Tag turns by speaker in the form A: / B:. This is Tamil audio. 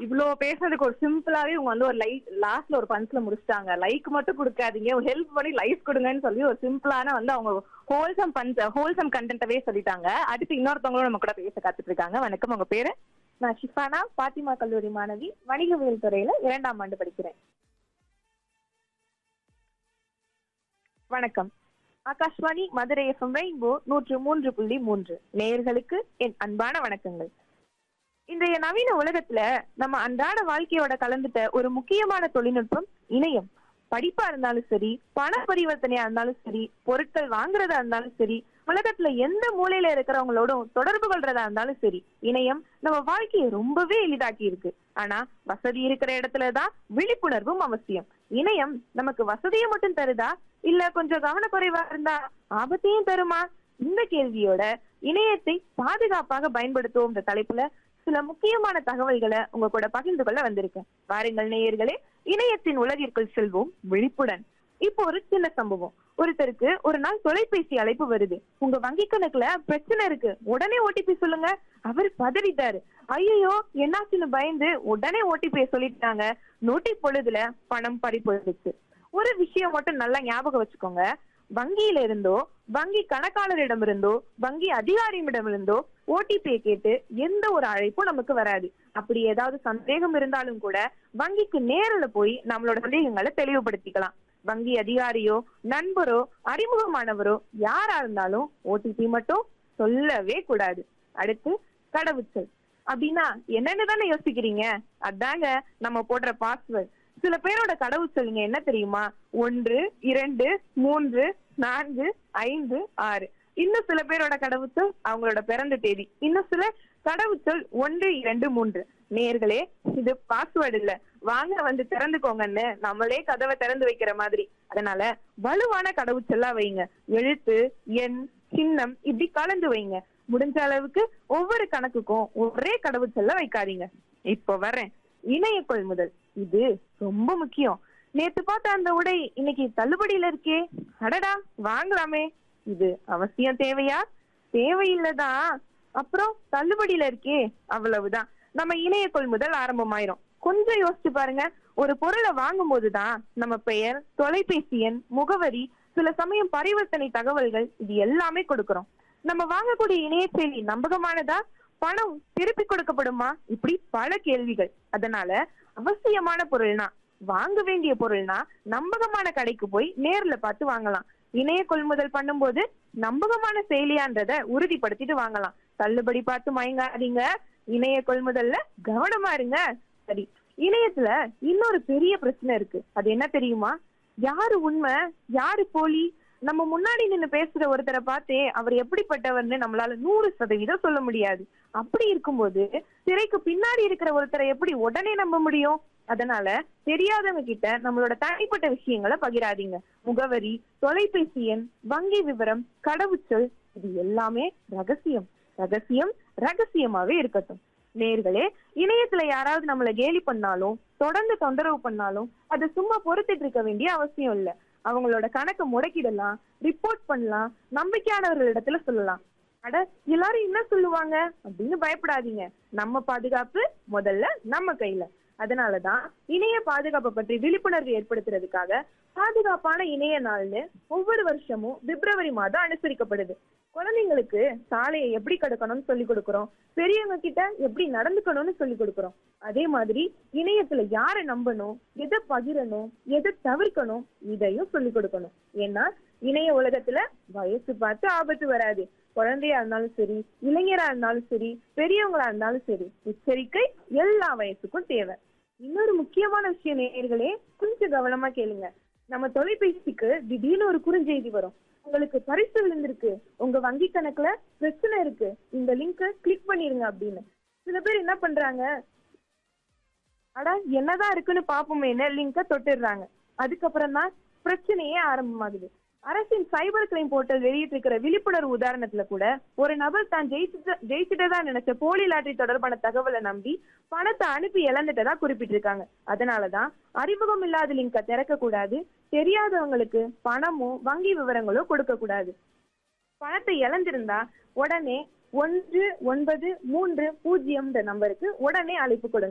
A: இவ்ளோ பேசுனதுக்கு ஒரு சிம்பிளாவே இவங்க வந்து ஒரு லைக் லாஸ்ட்ல ஒரு பஞ்ச்ல முடிச்சிட்டாங்க லைக் மட்டும் கொடுக்காதீங்க ஹெல்ப் பண்ணி லைக் கொடுங்கன்னு சொல்லி ஒரு சிம்பிளான வந்து அவங்க ஹோல்சம் பஞ்ச் ஹோல்சம் கண்டென்ட்டவே சொல்லிட்டாங்க அடுத்து இன்னொருத்தவங்களும் நம்ம கூட பேச காத்துட்டு இருக்காங்க வணக்கம் உங்க பேரு
B: நான் ஷிஃபானா பாத்திமா கல்லூரி மாணவி வணிகவியல் துறையில இரண்டாம் ஆண்டு படிக்கிறேன் வணக்கம் ஆகாஷ்வாணி மதுரை எஃப்எம் ரெயின்போ நூற்று மூன்று புள்ளி மூன்று நேயர்களுக்கு என் அன்பான வணக்கங்கள் இன்றைய நவீன உலகத்துல நம்ம அன்றாட வாழ்க்கையோட கலந்துட்ட ஒரு முக்கியமான தொழில்நுட்பம் இணையம் படிப்பா இருந்தாலும் சரி பண பரிவர்த்தனையா இருந்தாலும் சரி பொருட்கள் வாங்குறதா இருந்தாலும் சரி உலகத்துல எந்த மூலையில இருக்கிறவங்களோடும் தொடர்பு கொள்றதா இருந்தாலும் சரி இணையம் நம்ம வாழ்க்கையை ரொம்பவே எளிதாக்கி இருக்கு ஆனா வசதி இருக்கிற இடத்துலதான் விழிப்புணர்வும் அவசியம் இணையம் நமக்கு வசதியை மட்டும் தருதா இல்ல கொஞ்சம் கவனக்குறைவா இருந்தா ஆபத்தையும் தருமா இந்த கேள்வியோட இணையத்தை பாதுகாப்பாக பயன்படுத்துவோம் இந்த தலைப்புல சில முக்கியமான தகவல்களை உங்க கூட பகிர்ந்து கொள்ள வந்திருக்கேன் வாருங்கள் நேயர்களே இணையத்தின் உலகிற்குள் செல்வோம் விழிப்புடன் இப்போ ஒரு சின்ன சம்பவம் ஒருத்தருக்கு ஒரு நாள் தொலைபேசி அழைப்பு வருது உங்க வங்கி கணக்குல பிரச்சனை இருக்கு உடனே ஓடிபி சொல்லுங்க அவர் பதறிட்டாரு ஐயோ என்னாச்சுன்னு பயந்து உடனே ஓடிபியை சொல்லிட்டாங்க நொட்டி பொழுதுல பணம் பறி போயிடுச்சு ஒரு விஷயம் மட்டும் நல்லா ஞாபகம் வச்சுக்கோங்க வங்கியில இருந்தோ வங்கி கணக்காளரிடமிருந்தோ வங்கி அதிகாரியிடமிருந்தோ ஓடிபியை கேட்டு எந்த ஒரு அழைப்பும் நமக்கு வராது அப்படி ஏதாவது சந்தேகம் இருந்தாலும் கூட வங்கிக்கு நேரில் போய் நம்மளோட சந்தேகங்களை தெளிவுபடுத்திக்கலாம் வங்கி அதிகாரியோ நண்பரோ அறிமுகமானவரோ யாரா இருந்தாலும் ஓடிபி மட்டும் சொல்லவே கூடாது அடுத்து கடவுச்சொல் அப்படின்னா என்னன்னு தானே யோசிக்கிறீங்க அதாங்க நம்ம போடுற பாஸ்வேர்ட் சில பேரோட கடவுச்சொல் நீங்க என்ன தெரியுமா ஒன்று இரண்டு மூன்று நான்கு ஐந்து ஆறு இன்னும் சில பேரோட கடவுச்சொல் அவங்களோட பிறந்த தேதி இன்னும் சில கடவுச்சொல் ஒன்று இரண்டு மூன்று நேர்களே இது பாஸ்வேர்டு இல்ல வாங்க வந்து திறந்துக்கோங்கன்னு நம்மளே கதவை திறந்து வைக்கிற மாதிரி அதனால வலுவான கடவுச்சொல்லா வைங்க எழுத்து எண் சின்னம் இப்படி கலந்து வைங்க முடிஞ்ச அளவுக்கு ஒவ்வொரு கணக்குக்கும் ஒரே கடவுச்சொல்ல வைக்காதீங்க இப்போ வரேன் இணைய கொள்முதல் இது ரொம்ப முக்கியம் நேத்து பார்த்த அந்த உடை இன்னைக்கு தள்ளுபடியில இருக்கே அடடா வாங்கலாமே இது அவசியம் தேவையா தேவையில்லதான் அப்புறம் தள்ளுபடியில இருக்கே அவ்வளவுதான் நம்ம இணைய கொள்முதல் ஆரம்பமாயிரும் கொஞ்சம் யோசிச்சு பாருங்க ஒரு பொருளை வாங்கும் போதுதான் நம்ம பெயர் தொலைபேசி எண் முகவரி சில சமயம் பரிவர்த்தனை தகவல்கள் இது எல்லாமே கொடுக்கிறோம் நம்ம வாங்கக்கூடிய இணைய செயலி நம்பகமானதா பணம் திருப்பி கொடுக்கப்படுமா இப்படி பல கேள்விகள் அதனால அவசியமான பொருள்னா வாங்க வேண்டிய பொருள்னா நம்பகமான கடைக்கு போய் நேர்ல பார்த்து வாங்கலாம் இணைய கொள்முதல் பண்ணும்போது நம்பகமான செயலியான்றத உறுதிப்படுத்திட்டு வாங்கலாம் தள்ளுபடி பார்த்து மயங்காதீங்க இணைய கொள்முதல்ல கவனமா இருங்க சரி இணையத்துல இன்னொரு பெரிய பிரச்சனை இருக்கு அது என்ன தெரியுமா யாரு உண்மை யாரு போலி நம்ம முன்னாடி நின்னு பேசுற ஒருத்தரை பார்த்தே அவர் எப்படிப்பட்டவர்னு நம்மளால நூறு சதவீதம் சொல்ல முடியாது அப்படி இருக்கும்போது திரைக்கு பின்னாடி இருக்கிற ஒருத்தரை எப்படி உடனே நம்ப முடியும் அதனால தெரியாதவங்க கிட்ட நம்மளோட தனிப்பட்ட விஷயங்களை பகிராதீங்க முகவரி தொலைபேசி எண் வங்கி விவரம் கடவுச்சொல் இது எல்லாமே ரகசியம் ரகசியம் ரகசியமாவே இருக்கட்டும் நேர்களே இணையத்துல யாராவது நம்மள கேலி பண்ணாலும் தொடர்ந்து தொந்தரவு பண்ணாலும் அது சும்மா பொறுத்துட்டு இருக்க வேண்டிய அவசியம் இல்ல அவங்களோட கணக்கு முடக்கிடலாம் ரிப்போர்ட் பண்ணலாம் நம்பிக்கையானவர்களிடத்துல சொல்லலாம் அட எல்லாரும் என்ன சொல்லுவாங்க அப்படின்னு பயப்படாதீங்க நம்ம பாதுகாப்பு முதல்ல நம்ம கையில அதனாலதான் இணைய பாதுகாப்பை பற்றி விழிப்புணர்வு ஏற்படுத்துறதுக்காக பாதுகாப்பான இணைய நாள்னு ஒவ்வொரு வருஷமும் பிப்ரவரி மாதம் அனுசரிக்கப்படுது குழந்தைங்களுக்கு சாலையை எப்படி கடக்கணும்னு சொல்லி கொடுக்கிறோம் பெரியவங்க கிட்ட எப்படி நடந்துக்கணும்னு சொல்லி கொடுக்கிறோம் அதே மாதிரி இணையத்துல யாரை நம்பணும் எதை பகிரணும் எதை தவிர்க்கணும் இதையும் சொல்லி கொடுக்கணும் ஏன்னா இணைய உலகத்துல வயசு பார்த்து ஆபத்து வராது குழந்தையா இருந்தாலும் சரி இளைஞரா இருந்தாலும் சரி பெரியவங்களா இருந்தாலும் சரி எச்சரிக்கை எல்லா வயசுக்கும் தேவை இன்னொரு முக்கியமான விஷயம் நேயர்களே கொஞ்சம் கவனமா கேளுங்க நம்ம தொலைபேசிக்கு திடீர்னு ஒரு குறுஞ்செய்தி வரும் உங்களுக்கு பரிசு விழுந்திருக்கு உங்க வங்கி கணக்குல பிரச்சனை இருக்கு இந்த லிங்க் கிளிக் பண்ணிருங்க அப்படின்னு சில பேர் என்ன பண்றாங்க அட என்னதான் இருக்குன்னு பாப்போமேன்னு லிங்க தொட்டுடுறாங்க அதுக்கப்புறம் தான் பிரச்சனையே ஆரம்பமாகுது அரசின் சைபர் கிரைம் போர்ட்டல் வெளியிட்டிருக்கிற விழிப்புணர்வு உதாரணத்துல கூட ஒரு நபர் தான் ஜெயிச்சுட்டு ஜெயிச்சுட்டதா நினைச்ச போலி லாட்டரி தொடர்பான தகவலை நம்பி பணத்தை அனுப்பி இழந்துட்டதா குறிப்பிட்டிருக்காங்க அதனாலதான் அறிமுகம் இல்லாத லிங்கை திறக்க கூடாது தெரியாதவங்களுக்கு பணமோ வங்கி விவரங்களோ கொடுக்க கூடாது பணத்தை இழந்திருந்தா உடனே ஒன்று ஒன்பது மூன்று பூஜ்ஜியம் நம்பருக்கு உடனே அழைப்பு கொடுங்க